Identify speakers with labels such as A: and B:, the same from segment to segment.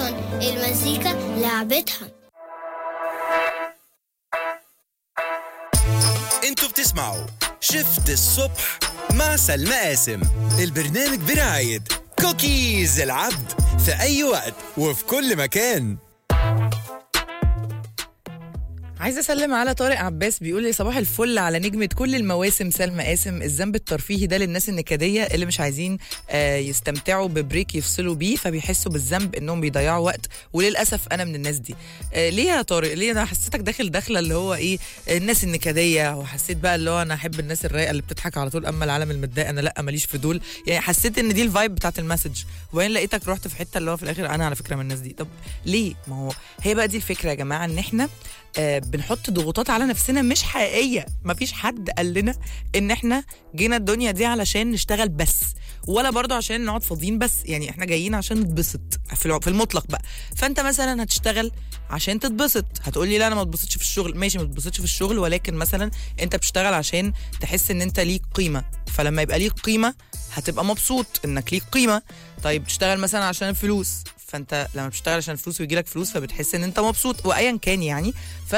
A: أصلا المزيكا لعبتها
B: انتوا بتسمعوا شفت الصبح مع سلمى قاسم البرنامج برعاية كوكيز العبد في أي وقت وفي كل مكان
C: عايزه اسلم على طارق عباس بيقول لي صباح الفل على نجمه كل المواسم سلمى قاسم الذنب الترفيهي ده للناس النكديه اللي مش عايزين آه يستمتعوا ببريك يفصلوا بيه فبيحسوا بالذنب انهم بيضيعوا وقت وللاسف انا من الناس دي آه ليه يا طارق ليه انا حسيتك داخل داخله اللي هو ايه الناس النكديه وحسيت بقى اللي هو انا احب الناس الرايقه اللي بتضحك على طول اما العالم المتضايق انا لا ماليش في دول يعني حسيت ان دي الفايب بتاعت المسج وبعدين لقيتك رحت في حته اللي هو في الاخر انا على فكره من الناس دي طب ليه ما هو هي بقى دي الفكره يا جماعه ان احنا آه بنحط ضغوطات على نفسنا مش حقيقيه مفيش حد قال لنا ان احنا جينا الدنيا دي علشان نشتغل بس ولا برضه عشان نقعد فاضيين بس يعني احنا جايين عشان نتبسط في الع- في المطلق بقى فانت مثلا هتشتغل عشان تتبسط هتقولي لا انا ما اتبسطش في الشغل ماشي ما تتبسطش في الشغل ولكن مثلا انت بتشتغل عشان تحس ان انت ليك قيمه فلما يبقى ليك قيمه هتبقى مبسوط انك ليك قيمه طيب بتشتغل مثلا عشان الفلوس فانت لما بتشتغل عشان الفلوس ويجي لك فلوس فبتحس ان انت مبسوط وايا كان يعني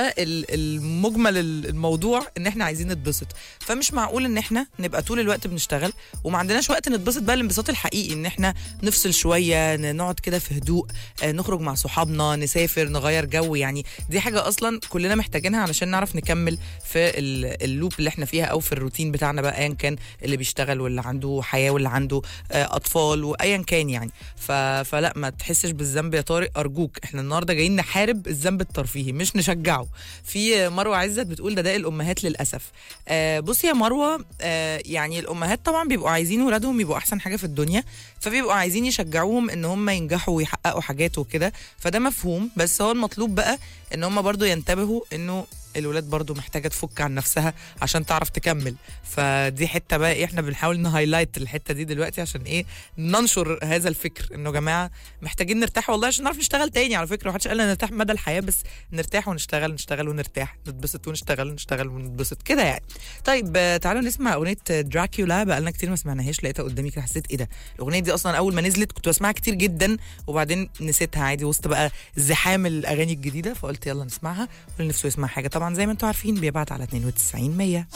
C: فالمجمل الموضوع ان احنا عايزين نتبسط فمش معقول ان احنا نبقى طول الوقت بنشتغل وما عندناش وقت نتبسط بقى الانبساط الحقيقي ان احنا نفصل شويه ن- نقعد كده في هدوء آه، نخرج مع صحابنا نسافر نغير جو يعني دي حاجه اصلا كلنا محتاجينها علشان نعرف نكمل في ال- اللوب اللي احنا فيها او في الروتين بتاعنا بقى ايا كان اللي بيشتغل واللي عنده حياه واللي عنده آه، اطفال وايا كان يعني ف... فلا ما تحسش بالذنب يا طارق ارجوك احنا النهارده جايين نحارب الذنب الترفيهي مش نشجعه في مروه عزت بتقول ده ده الامهات للاسف آه بصي يا مروه آه يعني الامهات طبعا بيبقوا عايزين ولادهم يبقوا احسن حاجه في الدنيا فبيبقوا عايزين يشجعوهم ان هم ينجحوا ويحققوا حاجات وكده فده مفهوم بس هو المطلوب بقى ان هم برضو ينتبهوا انه الولاد برضو محتاجه تفك عن نفسها عشان تعرف تكمل فدي حته بقى إيه، احنا بنحاول نهايلايت الحته دي دلوقتي عشان ايه ننشر هذا الفكر انه يا جماعه محتاجين نرتاح والله عشان نعرف نشتغل تاني على فكره محدش قال لنا نرتاح مدى الحياه بس نرتاح ونشتغل نشتغل ونرتاح نتبسط ونشتغل ونشتغل ونتبسط كده يعني طيب آه، تعالوا نسمع اغنيه دراكيولا بقى لنا كتير ما سمعناهاش لقيتها قدامي كده حسيت ايه ده الاغنيه دي اصلا اول ما نزلت كنت بسمعها كتير جدا وبعدين نسيتها عادي وسط بقى زحام الاغاني الجديده فقلت يلا نسمعها واللي نفسه يسمع حاجه طبعا زي ما انتم عارفين بيبعت على 92 100